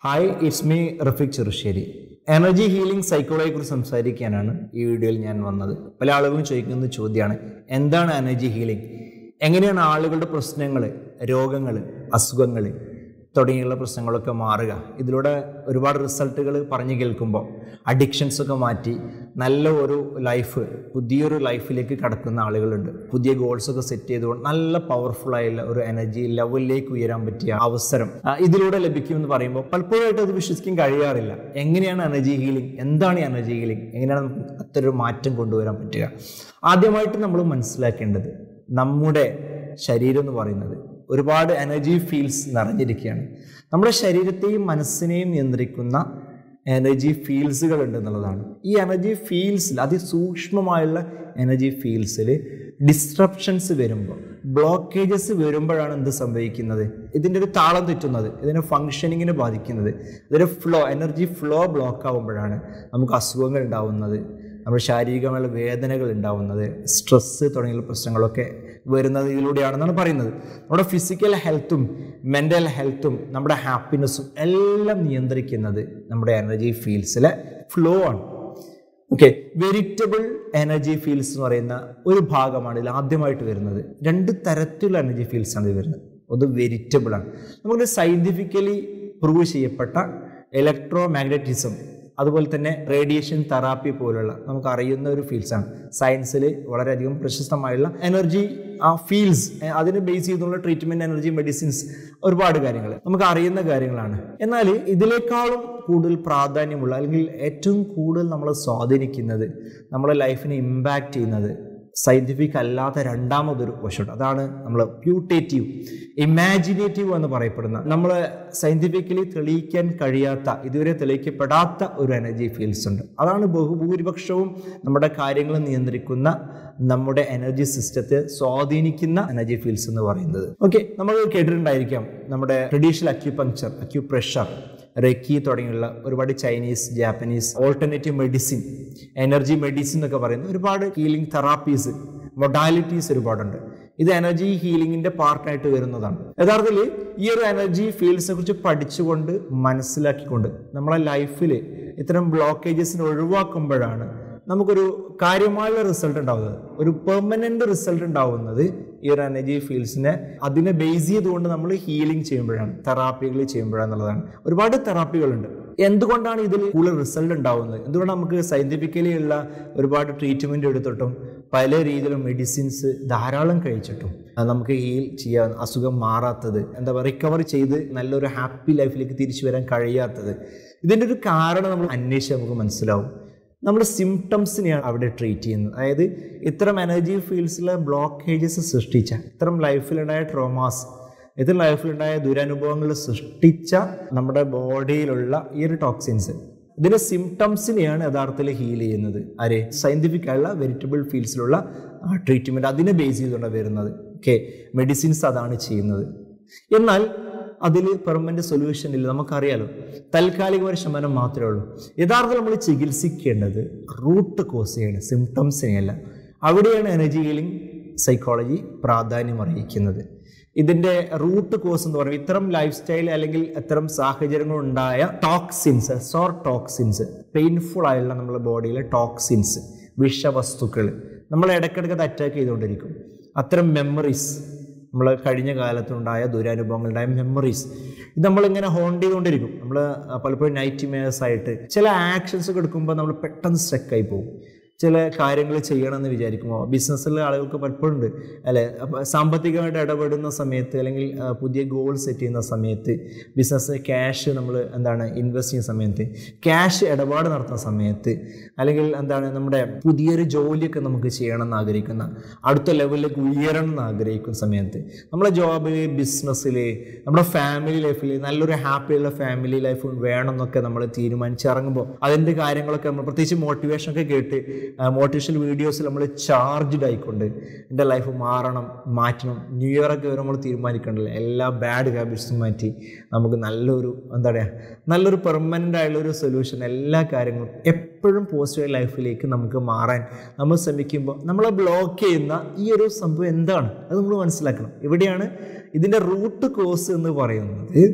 hi it's me Rafeeq Cherussery energy healing സൈക്കോളജിയെ കുറിച്ച് സംസാരിക്കാനാണ് ഈ വീഡിയോയിൽ ഞാൻ വന്നത് പല ആളുകളും ചോദിക്കുന്ന ചോദ്യമാണ് എന്താണ് എനർജി ഹീലിംഗ് എങ്ങനെയാണ് ആളുകളുടെ പ്രശ്നങ്ങൾ രോഗങ്ങൾ അസുഖങ്ങൾ തുടങ്ങിയുള്ള പ്രശ്നങ്ങളൊക്കെ മാറുക ഇതിലൂടെ ഒരുപാട് റിസൾട്ടുകൾ പറഞ്ഞു കേൾക്കുമ്പോൾ അഡിക്ഷൻസ് ഒക്കെ മാറ്റി നല്ല ഒരു ലൈഫ് പുതിയൊരു ലൈഫിലേക്ക് കടക്കുന്ന ആളുകളുണ്ട് പുതിയ ഗോൾസ് ഒക്കെ സെറ്റ് ചെയ്തുകൊണ്ട് നല്ല പവർഫുൾ ആയുള്ള ഒരു എനർജി ലെവലിലേക്ക് ഉയരാൻ പറ്റിയ അവസരം ആ, ഇതിലൂടെ ലഭിക്കുമെന്ന് പറയുമ്പോൾ പലപ്പോഴായിട്ട് അത് വിശ്വസിക്കാൻ കഴിയാറില്ല എങ്ങനെയാണ് എനർജി ഹീലിംഗ് എന്താണ് ഈ എനർജി ഹീലിംഗ് എങ്ങനെയാണ് നമുക്ക് അത്തരൊരു മാറ്റം കൊണ്ടുവരാൻ പറ്റുക ആദ്യമായിട്ട് നമ്മൾ മനസ്സിലാക്കേണ്ടത് നമ്മുടെ ശരീരം എന്ന് പറയുന്നത് ഒരുപാട് എനർജി ഫീൽസ് നിറഞ്ഞിരിക്കുകയാണ് നമ്മുടെ ശരീരത്തെയും മനസ്സിനെയും നിയന്ത്രിക്കുന്ന എനർജി ഫീൽസുകൾ ഉണ്ട് എന്നുള്ളതാണ് ഈ എനർജി ഫീൽസിൽ അതിസൂക്ഷ്മമായുള്ള എനർജി ഫീൽസിൽ ഡിസ്ട്രപ്ഷൻസ് വരുമ്പോൾ ബ്ലോക്കേജസ് വരുമ്പോഴാണ് എന്ത് സംഭവിക്കുന്നത് ഇതിൻ്റെ ഒരു താളം തെറ്റുന്നത് ഇതിൻ്റെ ഫങ്ഷനിങ്ങിനെ ബാധിക്കുന്നത് ഇതിൻ്റെ ഫ്ലോ എനർജി ഫ്ലോ ബ്ലോക്ക് ആകുമ്പോഴാണ് നമുക്ക് അസുഖങ്ങൾ ഉണ്ടാവുന്നത് നമ്മുടെ ശാരീരികമായ വേദനകൾ ഉണ്ടാവുന്നത് സ്ട്രെസ്സ് തുടങ്ങിയ പ്രശ്നങ്ങളൊക്കെ വരുന്നത് ഇതിലൂടെയാണെന്നാണ് പറയുന്നത് നമ്മുടെ ഫിസിക്കൽ ഹെൽത്തും മെൻ്റൽ ഹെൽത്തും നമ്മുടെ ഹാപ്പിനെസ്സും എല്ലാം നിയന്ത്രിക്കുന്നത് നമ്മുടെ എനർജി ഫീൽഡ്സിലെ ഫ്ലോ ആണ് ഓക്കെ വെരിറ്റബിൾ എനർജി ഫീൽഡ്സ് എന്ന് പറയുന്ന ഒരു ഭാഗമാണ് ഇതിൽ ആദ്യമായിട്ട് വരുന്നത് രണ്ട് തരത്തിലുള്ള എനർജി ഫീൽഡ്സ് ആണ് ഇത് വരുന്നത് ഒന്ന് വെരിറ്റബിൾ ആണ് നമുക്ക് സയൻറ്റിഫിക്കലി പ്രൂവ് ചെയ്യപ്പെട്ട ഇലക്ട്രോ മാഗ്നറ്റിസം അതുപോലെ തന്നെ റേഡിയേഷൻ തെറാപ്പി പോലുള്ള നമുക്ക് അറിയുന്ന ഒരു ഫീൽഡ്സാണ് സയൻസിൽ വളരെയധികം പ്രശസ്തമായുള്ള എനർജി ആ ഫീൽഡ്സ് അതിനെ ബേസ് ചെയ്തുള്ള ട്രീറ്റ്മെൻറ്റ് എനർജി മെഡിസിൻസ് ഒരുപാട് കാര്യങ്ങൾ നമുക്ക് അറിയുന്ന കാര്യങ്ങളാണ് എന്നാൽ ഇതിനേക്കാളും കൂടുതൽ പ്രാധാന്യമുള്ള അല്ലെങ്കിൽ ഏറ്റവും കൂടുതൽ നമ്മളെ സ്വാധീനിക്കുന്നത് നമ്മുടെ ലൈഫിനെ ഇമ്പാക്റ്റ് ചെയ്യുന്നത് സയൻറ്റിഫിക് അല്ലാത്ത രണ്ടാമതൊരു വശമുണ്ട് അതാണ് നമ്മൾ പ്യൂട്ടേറ്റീവ് ഇമാജിനേറ്റീവ് എന്ന് പറയപ്പെടുന്ന നമ്മൾ സയൻറ്റിഫിക്കലി തെളിയിക്കാൻ കഴിയാത്ത ഇതുവരെ തെളിയിക്കപ്പെടാത്ത ഒരു എനർജി ഫീൽഡ്സ് ഉണ്ട് അതാണ് ബഹുഭൂരിപക്ഷവും നമ്മുടെ കാര്യങ്ങൾ നിയന്ത്രിക്കുന്ന നമ്മുടെ എനർജി സിസ്റ്റത്തെ സ്വാധീനിക്കുന്ന എനർജി ഫീൽഡ്സ് എന്ന് പറയുന്നത് ഓക്കെ നമ്മൾ കേട്ടിട്ടുണ്ടായിരിക്കാം നമ്മുടെ ട്രഡീഷണൽ അക്യുപങ്ക്ചർ അക്യുപ്രഷർ റെക്കി തുടങ്ങിയുള്ള ഒരുപാട് Chinese Japanese alternative medicine energy medicine എന്നൊക്കെ പറയുന്ന ഒരുപാട് ഹീലിംഗ് തെറാപ്പീസ് മൊഡാലിറ്റീസ് ഒരുപാടുണ്ട് ഇത് എനർജി ഹീലിംഗിന്റെ പാർട്ടായിട്ട് വരുന്നതാണ് യഥാർത്ഥത്തിൽ ഈ ഒരു എനർജി ഫീൽഡ്സിനെ കുറിച്ച് പഠിച്ചുകൊണ്ട് മനസ്സിലാക്കിക്കൊണ്ട് നമ്മളെ ലൈഫിൽ ഇത്തരം ബ്ലോക്കേജസിനെ ഒഴിവാക്കുമ്പോഴാണ് നമുക്കൊരു കാര്യമായ റിസൾട്ട് ഉണ്ടാവുന്നത് ഒരു പെർമനന്റ് റിസൾട്ട് ഉണ്ടാവുന്നത് ഈ ഒരു എനർജി ഫീൽഡ്സിനെ അതിനെ ബേസ് ചെയ്തുകൊണ്ട് നമ്മൾ ഹീലിംഗ് ചെയ്യുമ്പോഴാണ് തെറാപ്പികൾ ചെയ്യുമ്പോഴാന്നുള്ളതാണ് ഒരുപാട് തെറാപ്പികളുണ്ട് എന്തുകൊണ്ടാണ് ഇതിൽ കൂടുതൽ റിസൾട്ട് ഉണ്ടാവുന്നത് എന്തുകൊണ്ട് നമുക്ക് സയന്റിഫിക്കലി ഉള്ള ഒരുപാട് ട്രീറ്റ്മെന്റ് എടുത്തിട്ടും പല രീതിയിലും മെഡിസിൻസ് ധാരാളം കഴിച്ചിട്ടും അത് നമുക്ക് ഹീൽ ചെയ്യാൻ അസുഖം മാറാത്തത് എന്താ പറയുക റിക്കവർ ചെയ്ത് നല്ലൊരു ഹാപ്പി ലൈഫിലേക്ക് തിരിച്ചു വരാൻ കഴിയാത്തത് ഇതിൻ്റെ ഒരു കാരണം നമ്മൾ അന്വേഷിച്ച് നമുക്ക് മനസ്സിലാവും നമ്മുടെ സിംറ്റംസിനെയാണ് അവിടെ ട്രീറ്റ് ചെയ്യുന്നത് അതായത് ഇത്തരം എനർജി ഫീൽഡ്സിലെ ബ്ലോക്കേജസ് സൃഷ്ടിച്ച ഇത്തരം ലൈഫിലുണ്ടായ ട്രോമാസ് ഇത്തരം ലൈഫിലുണ്ടായ ദുരനുഭവങ്ങൾ സൃഷ്ടിച്ച നമ്മുടെ ബോഡിയിലുള്ള ഈ ഒരു ടോക്സിൻസ് ഇതിൻ്റെ സിംറ്റംസിനെയാണ് യഥാർത്ഥത്തിൽ ഹീൽ ചെയ്യുന്നത് ആരെ സയൻറ്റിഫിക് ആയുള്ള വെരിറ്റബിൾ ഫീൽഡ്സിലുള്ള ട്രീറ്റ്മെൻറ്റ് അതിനെ ബേസ് ചെയ്തുകൊണ്ട് വരുന്നത് ഓക്കെ മെഡിസിൻസ് അതാണ് ചെയ്യുന്നത് എന്നാൽ അതിൽ പെർമനന്റ് സൊല്യൂഷൻ ഇല്ല നമുക്കറിയാലോ താൽക്കാലികമായ ശമനം മാത്രമേ ഉള്ളൂ യഥാർത്ഥത്തിൽ നമ്മൾ ചികിത്സിക്കേണ്ടത് റൂട്ട് കോസ് ചെയ്യണം സിംറ്റംസിനെയല്ല അവിടെയാണ് എനർജി ഹീലിംഗ് സൈക്കോളജി പ്രാധാന്യം അറിയിക്കുന്നത് ഇതിൻ്റെ റൂട്ട് കോസ് എന്ന് പറയുന്നത് ഇത്തരം ലൈഫ് സ്റ്റൈൽ അല്ലെങ്കിൽ ഇത്തരം സാഹചര്യങ്ങൾ ഉണ്ടായ ടോക്സിൻസ് സോർ ടോക്സിൻസ് പെയിൻഫുൾ ആയുള്ള നമ്മുടെ ബോഡിയിലെ ടോക്സിൻസ് വിഷവസ്തുക്കൾ നമ്മൾ ഇടയ്ക്കിടയ്ക്ക് അത് അറ്റാക്ക് ചെയ്തുകൊണ്ടിരിക്കും അത്തരം മെമ്മറീസ് നമ്മൾ കഴിഞ്ഞ കാലത്തുണ്ടായ ദുരനുഭവങ്ങളുണ്ടായ മെമ്മറീസ് ഇത് നമ്മളിങ്ങനെ ഹോണ്ട് ചെയ്തുകൊണ്ടിരിക്കും നമ്മൾ പലപ്പോഴും നൈറ്റ് മേഴ്സ് ആയിട്ട് ചില ആക്ഷൻസ് ഒക്കെ എടുക്കുമ്പോൾ നമ്മൾ പെട്ടെന്ന് സ്ട്രക്കായി പോകും ചില കാര്യങ്ങൾ ചെയ്യണമെന്ന് വിചാരിക്കുമ്പോൾ ബിസിനസ്സിലെ ആളുകൾക്ക് പലപ്പോഴും ഉണ്ട് അല്ലെ അപ്പോൾ സാമ്പത്തികമായിട്ട് ഇടപെടുന്ന സമയത്ത് അല്ലെങ്കിൽ ആ, പുതിയ ഗോൾ സെറ്റ് ചെയ്യുന്ന സമയത്ത് ബിസിനസ് ക്യാഷ് നമ്മൾ എന്താണ് ഇൻവെസ്റ്റ് ചെയ്യുന്ന സമയത്ത് ക്യാഷ് ഇടപാട് നടത്തുന്ന സമയത്ത് അല്ലെങ്കിൽ എന്താണ് നമ്മുടെ പുതിയൊരു ജോലിയൊക്കെ നമുക്ക് ചെയ്യണം എന്ന് ആഗ്രഹിക്കുന്ന അടുത്ത ലെവലിലേക്ക് ഉയരണം എന്ന് ആഗ്രഹിക്കുന്ന സമയത്ത് നമ്മളെ ജോബിൽ ബിസിനസ്സിൽ നമ്മുടെ ഫാമിലി ലൈഫിൽ നല്ലൊരു ഹാപ്പിയുള്ള ഫാമിലി ലൈഫ് വേണം എന്നൊക്കെ നമ്മൾ തീരുമാനിച്ചിറങ്ങുമ്പോൾ അതിൻ്റെ കാര്യങ്ങളൊക്കെ നമ്മൾ പ്രത്യേകിച്ച് മോട്ടിവേഷൻ ഒക്കെ കേട്ട് മോട്ടിവേഷണൽ വീഡിയോസിൽ നമ്മൾ ചാർജ്ഡ് ആയിക്കൊണ്ട് എൻ്റെ ലൈഫ് മാറണം മാറ്റണം ന്യൂ ഇയർ ഒക്കെ വരെ നമ്മൾ തീരുമാനിക്കണ്ടല്ലോ എല്ലാ ബാഡ് ഹാബിറ്റ്സും മാറ്റി നമുക്ക് നല്ലൊരു എന്താ പറയുക നല്ലൊരു പെർമനൻ്റ് ആയുള്ള ഒരു സൊല്യൂഷൻ എല്ലാ കാര്യങ്ങളും എപ്പോഴും പോസിറ്റീവ് ലൈഫിലേക്ക് നമുക്ക് മാറാൻ നമ്മൾ ശ്രമിക്കുമ്പോൾ നമ്മളെ ബ്ലോക്ക് ചെയ്യുന്ന ഈ ഒരു സംഭവം എന്താണ് അത് നമ്മൾ മനസ്സിലാക്കണം ഇവിടെയാണ് ഇതിൻ്റെ റൂട്ട് കോസ് എന്ന് പറയുന്നത്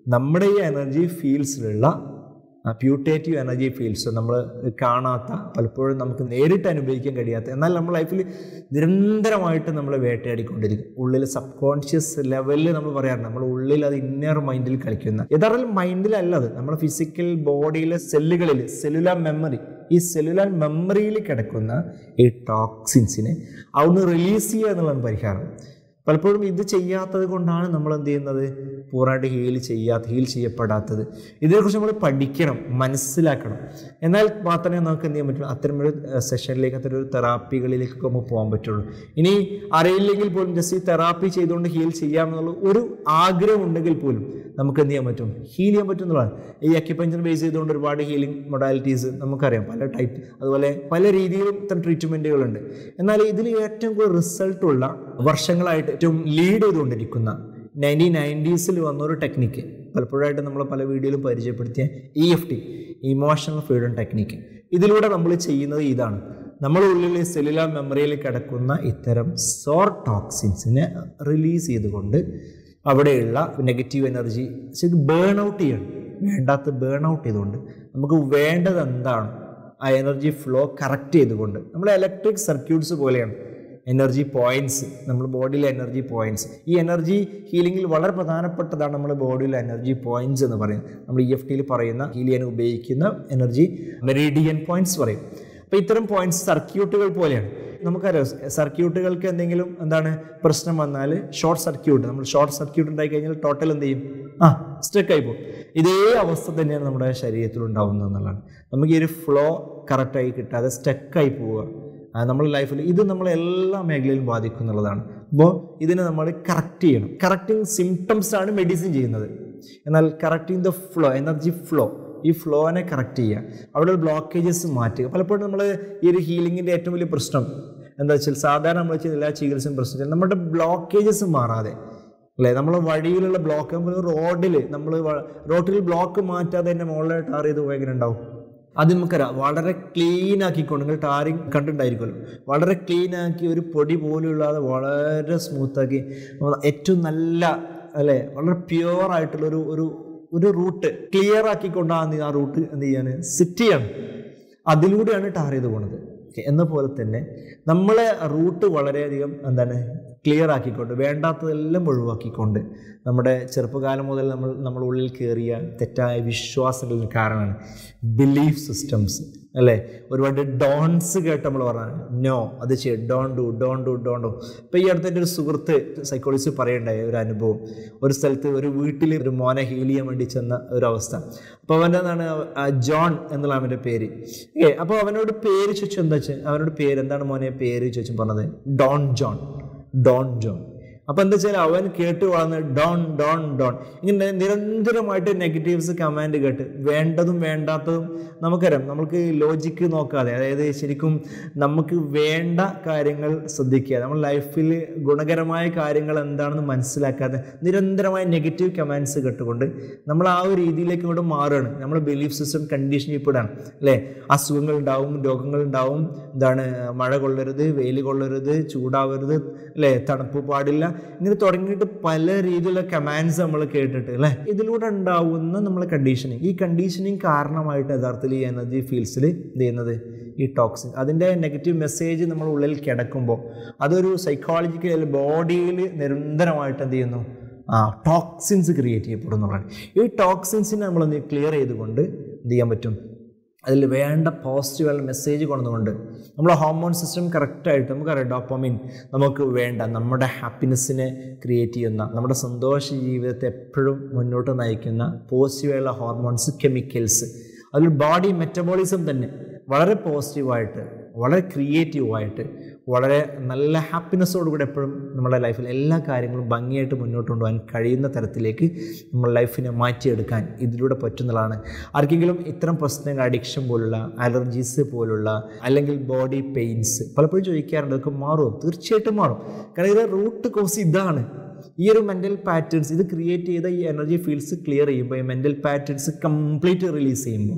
നമ്മുടെ ഈ എനർജി ഫീൽഡ്സിലുള്ള പ്യൂട്ടേറ്റീവ് എനർജി ഫീൽഡ്സ് നമ്മൾ കാണാത്ത പലപ്പോഴും നമുക്ക് നേരിട്ട് അനുഭവിക്കാൻ കഴിയാത്ത എന്നാൽ നമ്മുടെ ലൈഫിൽ നിരന്തരമായിട്ട് നമ്മൾ വേട്ടയാടിക്കൊണ്ടിരിക്കും ഉള്ളിൽ സബ് കോൺഷ്യസ് ലെവലിൽ നമ്മൾ പറയാറുണ്ട് നമ്മുടെ ഉള്ളിൽ അത് ഇന്നർ മൈൻഡിൽ കളിക്കുന്ന യഥാർത്ഥത്തിൽ മൈൻഡിലല്ല അത് നമ്മുടെ ഫിസിക്കൽ ബോഡിയിലെ സെല്ലുകളിൽ സെല്ലുലാർ മെമ്മറി ഈ സെല്ലുലാർ മെമ്മറിയിൽ കിടക്കുന്ന ഈ ടോക്സിൻസിനെ അവിടുന്ന് റിലീസ് ചെയ്യുക എന്നുള്ളതാണ് പരിഹാരം പലപ്പോഴും ഇത് ചെയ്യാത്തത് കൊണ്ടാണ് നമ്മൾ എന്ത് ചെയ്യുന്നത് പൂർണ്ണമായിട്ട് ഹീൽ ചെയ്യാത്ത ഹീൽ ചെയ്യപ്പെടാത്തത് ഇതിനെക്കുറിച്ച് നമ്മൾ പഠിക്കണം മനസ്സിലാക്കണം എന്നാൽ മാത്രമേ നമുക്ക് എന്ത് ചെയ്യാൻ പറ്റുള്ളൂ അത്തരമൊരു സെഷനിലേക്ക് അത്തരം ഒരു തെറാപ്പികളിലേക്കൊക്കെ നമുക്ക് പോകാൻ പറ്റുള്ളൂ ഇനി അറിയില്ലെങ്കിൽ പോലും ജസ്റ്റ് ഈ തെറാപ്പി ചെയ്തുകൊണ്ട് ഹീൽ ചെയ്യാമെന്നുള്ള ഒരു ആഗ്രഹം ഉണ്ടെങ്കിൽ പോലും നമുക്ക് എന്ത് ചെയ്യാൻ പറ്റും ഹീൽ ചെയ്യാൻ പറ്റും എന്നുള്ളതാണ് ഈ അക്യുപഞ്ചർ ബേസ് ചെയ്തുകൊണ്ട് ഒരുപാട് ഹീലിംഗ് മൊഡാലിറ്റീസ് നമുക്കറിയാം പല ടൈപ്പ് അതുപോലെ പല രീതിയിലും ഇത്തരം ട്രീറ്റ്മെൻറ്റുകളുണ്ട് എന്നാൽ ഇതിൽ ഏറ്റവും കൂടുതൽ റിസൾട്ടുള്ള വർഷങ്ങളായിട്ട് ഏറ്റവും ലീഡ് ചെയ്തുകൊണ്ടിരിക്കുന്ന നയൻറ്റീൻ നയൻറ്റീസിൽ വന്ന ഒരു ടെക്നിക്ക് പലപ്പോഴായിട്ട് നമ്മൾ പല വീഡിയോയിലും പരിചയപ്പെടുത്തിയ E F T emotional freedom technique ഇതിലൂടെ നമ്മൾ ചെയ്യുന്നത് ഇതാണ് നമ്മുടെ ഉള്ളിൽ സെല്ലുലാർ മെമ്മറിയിൽ കിടക്കുന്ന ഇത്തരം സോർ ടോക്സിൻസിനെ റിലീസ് ചെയ്തുകൊണ്ട് അവിടെയുള്ള നെഗറ്റീവ് എനർജി ശരിക്കും ബേൺ ഔട്ട് ചെയ്യണം വേണ്ടാത്ത ബേൺ ഔട്ട് ചെയ്തുകൊണ്ട് നമുക്ക് വേണ്ടത് എന്താണ് ആ എനർജി ഫ്ലോ കറക്റ്റ് ചെയ്തുകൊണ്ട് നമ്മൾ ഇലക്ട്രിക് സർക്യൂട്ട്സ് പോലെയാണ് എനർജി പോയിന്റ്സ് നമ്മുടെ ബോഡിയിലെ എനർജി പോയിന്റ്സ് ഈ എനർജി ഹീലിംഗിൽ വളരെ പ്രധാനപ്പെട്ടതാണ് നമ്മുടെ ബോഡിയിലെ എനർജി പോയിന്റ്സ് എന്ന് പറയുന്നത് നമ്മൾ ഇ എഫ് ടിയിൽ പറയുന്ന ഹീൽ ചെയ്യാൻ ഉപയോഗിക്കുന്ന എനർജി മെറീഡിയൻ പോയിന്റ്സ് പറയും അപ്പോൾ ഇത്തരം പോയിന്റ്സ് സർക്യൂട്ടുകൾ പോലെയാണ് നമുക്കറിയാം സർക്യൂട്ടുകൾക്ക് എന്തെങ്കിലും എന്താണ് പ്രശ്നം വന്നാൽ ഷോർട്ട് സർക്യൂട്ട് നമ്മൾ ഷോർട്ട് സർക്യൂട്ട് ഉണ്ടായി കഴിഞ്ഞാൽ ടോട്ടൽ എന്ത് ചെയ്യും ആ സ്റ്റക്ക് ആയി പോകും ഇതേ അവസ്ഥ തന്നെയാണ് നമ്മുടെ ശരീരത്തിൽ ഉണ്ടാവുന്നത് എന്നുള്ളതാണ് നമുക്ക് ഈ ഒരു ഫ്ലോ കറക്റ്റായി കിട്ടാതെ സ്റ്റക്കായി പോവുക ആ, നമ്മുടെ ലൈഫിൽ ഇത് നമ്മളെ എല്ലാ മേഖലയിലും ബാധിക്കും എന്നുള്ളതാണ് അപ്പോൾ ഇതിനെ നമ്മൾ കറക്റ്റ് ചെയ്യണം കറക്റ്റിംഗ് സിംറ്റംസ് ആണ് മെഡിസിൻ ചെയ്യുന്നത് എന്നാൽ correcting the flow energy flow ഈ ഫ്ലോനെ കറക്റ്റ് ചെയ്യുക അവിടെ ബ്ലോക്കേജസ് മാറ്റുക പലപ്പോഴും നമ്മൾ ഈ ഒരു ഹീലിങ്ങിൻ്റെ ഏറ്റവും വലിയ പ്രശ്നം എന്താ വെച്ചാൽ സാധാരണ നമ്മൾ ചെയ്യുന്ന എല്ലാ ചികിത്സയും പ്രശ്നം വെച്ചാൽ നമ്മുടെ ബ്ലോക്കേജസ് മാറാതെ അല്ലേ നമ്മളെ വഴിയിലുള്ള ബ്ലോക്ക് നമ്മൾ റോഡിൽ നമ്മൾ റോഡിൽ ബ്ലോക്ക് മാറ്റാതെ തന്നെ മുകളിൽ ടാർ ചെയ്ത് പോയി എങ്ങനെ ഉണ്ടാവും അത് നമുക്കറിയാം വളരെ ക്ലീൻ ആക്കിക്കൊണ്ട് നിങ്ങൾ ടാറിങ് കണ്ടിട്ടുണ്ടായിരിക്കുമല്ലോ വളരെ ക്ലീൻ ആക്കി ഒരു പൊടി പോലും ഇല്ലാതെ വളരെ സ്മൂത്താക്കി ഏറ്റവും നല്ല അല്ലേ വളരെ പ്യുവർ ആയിട്ടുള്ള ഒരു ഒരു ഒരു റൂട്ട് ക്ലിയർ ആക്കിക്കൊണ്ടാണ് ആ റൂട്ട് എന്ത് ചെയ്യാൻ സിറ്റ് ചെയ്യണം അതിലൂടെയാണ് ടാർ ചെയ്ത് പോണത് ഓക്കെ എന്ന പോലെ തന്നെ നമ്മളെ റൂട്ട് വളരെയധികം എന്താണ് ക്ലിയർ ആക്കിക്കൊണ്ട് വേണ്ടാത്തതെല്ലാം ഒഴിവാക്കിക്കൊണ്ട് നമ്മുടെ ചെറുപ്പകാലം മുതൽ നമ്മൾ നമ്മുടെ ഉള്ളിൽ കയറിയ തെറ്റായ വിശ്വാസങ്ങളിൽ കാരണമാണ് ബിലീഫ് സിസ്റ്റംസ് അല്ലേ ഒരുപാട് ഡോൺസ് കേട്ട് നമ്മൾ പറഞ്ഞാണ് നോ അത് ചെയ്യ don't do don't do don't do ഇപ്പോൾ ഈ അടുത്ത് എൻ്റെ ഒരു സുഹൃത്ത് സൈക്കോളജിസ്റ്റ് പറയണ്ടായ ഒരു അനുഭവം ഒരു സ്ഥലത്ത് ഒരു വീട്ടിൽ ഒരു മോനെ ഹീൽ ചെയ്യാൻ വേണ്ടി ചെന്ന ഒരു അവസ്ഥ അപ്പോൾ അവൻ്റെ എന്താണ് ആ ജോൺ എന്നുള്ള അവൻ്റെ പേര് ഏ അപ്പോൾ അവനോട് പേര് ചോദിച്ചു എന്താ വെച്ചാൽ അവനോട് പേര് എന്താണ് മോനെ പേര് ചോദിച്ചു പറഞ്ഞത് ഡോൺ ജോൺ ഡോൺ ജോൺ അപ്പോൾ എന്താ വെച്ചാൽ അവൻ കേട്ട് വളർന്ന് ഡോൺ ഡോൺ ഡോൺ ഇങ്ങനെ നിരന്തരമായിട്ട് നെഗറ്റീവ്സ് കമാൻഡ് കേട്ട് വേണ്ടതും വേണ്ടാത്തതും നമുക്കറിയാം നമുക്ക് ലോജിക്ക് നോക്കാതെ അതായത് ശരിക്കും നമുക്ക് വേണ്ട കാര്യങ്ങൾ ശ്രദ്ധിക്കുക നമ്മുടെ ലൈഫിൽ ഗുണകരമായ കാര്യങ്ങൾ എന്താണെന്ന് മനസ്സിലാക്കാതെ നിരന്തരമായ നെഗറ്റീവ് കമാൻഡ്സ് കേട്ടുകൊണ്ട് നമ്മൾ ആ ഒരു രീതിയിലേക്ക് ഇങ്ങോട്ട് മാറുകയാണ് നമ്മുടെ ബിലീഫ് സിസ്റ്റം കണ്ടീഷൻ ചെയ്യപ്പെടാണ് അല്ലേ അസുഖങ്ങൾ ഉണ്ടാവും രോഗങ്ങൾ ഉണ്ടാവും എന്താണ് മഴ കൊള്ളരുത് വെയിൽ കൊള്ളരുത് ചൂടാവരുത് അല്ലേ തണുപ്പ് പാടില്ല ഇങ്ങനെ തുടങ്ങിയിട്ട് പല രീതിയിലുള്ള കമാൻഡ്സ് നമ്മൾ കേട്ടിട്ട് അല്ലേ ഇതിലൂടെ ഉണ്ടാവുന്ന നമ്മൾ കണ്ടീഷനിങ് ഈ കണ്ടീഷനിങ് കാരണമായിട്ട് യഥാർത്ഥത്തിൽ ഈ എനർജി ഫീൽഡ്സിൽ എന്ത് ചെയ്യുന്നത് ഈ ടോക്സിൻ അതിൻ്റെ നെഗറ്റീവ് മെസ്സേജ് നമ്മുടെ ഉള്ളിൽ കിടക്കുമ്പോൾ അതൊരു സൈക്കോളജിക്കൽ ബോഡിയിൽ നിരന്തരമായിട്ട് എന്ത് ചെയ്യുന്നു ആ ടോക്സിൻസ് ക്രിയേറ്റ് ചെയ്യപ്പെടുന്നതാണ് ഈ ടോക്സിൻസിനെ നമ്മളൊന്ന് ക്ലിയർ ചെയ്തുകൊണ്ട് എന്ത് ചെയ്യാൻ പറ്റും അതിൽ വേണ്ട പോസിറ്റീവായുള്ള മെസ്സേജ് കൊണ്ടുകൊണ്ട് നമ്മളെ ഹോർമോൺ സിസ്റ്റം കറക്റ്റായിട്ട് നമുക്കറിയാം ഡോപ്പമിൻ നമുക്ക് വേണ്ട നമ്മുടെ ഹാപ്പിനെസ്സിനെ ക്രിയേറ്റ് ചെയ്യുന്ന നമ്മുടെ സന്തോഷ ജീവിതത്തെ എപ്പോഴും മുന്നോട്ട് നയിക്കുന്ന പോസിറ്റീവായുള്ള ഹോർമോൺസ് കെമിക്കൽസ് അതിൽ ബോഡി മെറ്റബോളിസം തന്നെ വളരെ പോസിറ്റീവായിട്ട് വളരെ ക്രിയേറ്റീവായിട്ട് വളരെ നല്ല ഹാപ്പിനെസ്സോടുകൂടി എപ്പോഴും നമ്മുടെ ലൈഫിൽ എല്ലാ കാര്യങ്ങളും ഭംഗിയായിട്ട് മുന്നോട്ട് കൊണ്ടുപോകാൻ കഴിയുന്ന തരത്തിലേക്ക് നമ്മുടെ ലൈഫിനെ മാറ്റിയെടുക്കാൻ ഇതിലൂടെ പറ്റുന്നതാണ് ആർക്കെങ്കിലും ഇത്തരം പ്രശ്നങ്ങൾ അഡിക്ഷൻ പോലുള്ള അലർജീസ് പോലുള്ള അല്ലെങ്കിൽ ബോഡി പെയിൻസ് പലപ്പോഴും ചോദിക്കാറുണ്ട് ഇതൊക്കെ മാറുമോ തീർച്ചയായിട്ടും മാറും കാരണം ഇത് റൂട്ട് കോസ് ഇതാണ് ഈ ഒരു മെൻ്റൽ പാറ്റേൺസ് ഇത് ക്രിയേറ്റ് ചെയ്ത ഈ എനർജി ഫീൽഡ്സ് ക്ലിയർ ചെയ്യുമ്പോൾ ഈ മെൻ്റൽ പാറ്റേൺസ് കംപ്ലീറ്റ് റിലീസ് ചെയ്യുമ്പോൾ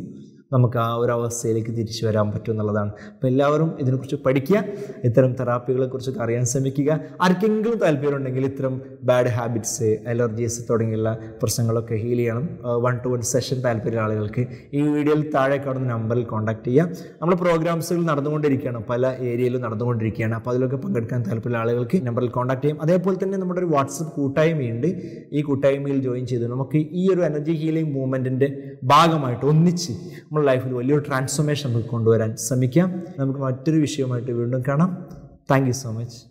നമുക്ക് ആ ഒരു അവസ്ഥയിലേക്ക് തിരിച്ചു വരാൻ പറ്റും എന്നുള്ളതാണ് അപ്പോൾ എല്ലാവരും ഇതിനെക്കുറിച്ച് പഠിക്കുക ഇത്തരം തെറാപ്പികളെ കുറിച്ചൊക്കെ അറിയാൻ ശ്രമിക്കുക ആർക്കെങ്കിലും താല്പര്യമുണ്ടെങ്കിൽ ഇത്തരം ബാഡ് ഹാബിറ്റ്സ് അലർജീസ് തുടങ്ങിയുള്ള പ്രശ്നങ്ങളൊക്കെ ഹീൽ ചെയ്യണം വൺ ടു വൺ സെഷൻ താല്പര്യമുള്ള ആളുകൾക്ക് ഈ വീഡിയോയിൽ താഴെ കാണുന്ന നമ്പറിൽ കോൺടാക്ട് ചെയ്യാം നമ്മൾ പ്രോഗ്രാംസുകൾ നടന്നുകൊണ്ടിരിക്കുകയാണ് പല ഏരിയയിലും നടന്നുകൊണ്ടിരിക്കുകയാണ് അപ്പോൾ അതിലൊക്കെ പങ്കെടുക്കാൻ താല്പര്യമുള്ള ആളുകൾക്ക് നമ്പറിൽ കോൺടാക്ട് ചെയ്യും അതേപോലെ തന്നെ നമ്മുടെ ഒരു വാട്സപ്പ് കൂട്ടായ്മയുണ്ട് ഈ കൂട്ടായ്മയിൽ ജോയിൻ ചെയ്ത് നമുക്ക് ഈ ഒരു എനർജി ഹീലിംഗ് മൂവ്മെൻറ്റിൻ്റെ ഭാഗമായിട്ട് ഒന്നിച്ച് നമ്മുടെ ലൈഫിൽ വലിയൊരു ട്രാൻസ്ഫോർമേഷൻ നമുക്ക് കൊണ്ടുവരാൻ ശ്രമിക്കാം നമുക്ക് മറ്റൊരു വിഷയമായിട്ട് വീണ്ടും കാണാം താങ്ക് യു സോ മച്ച്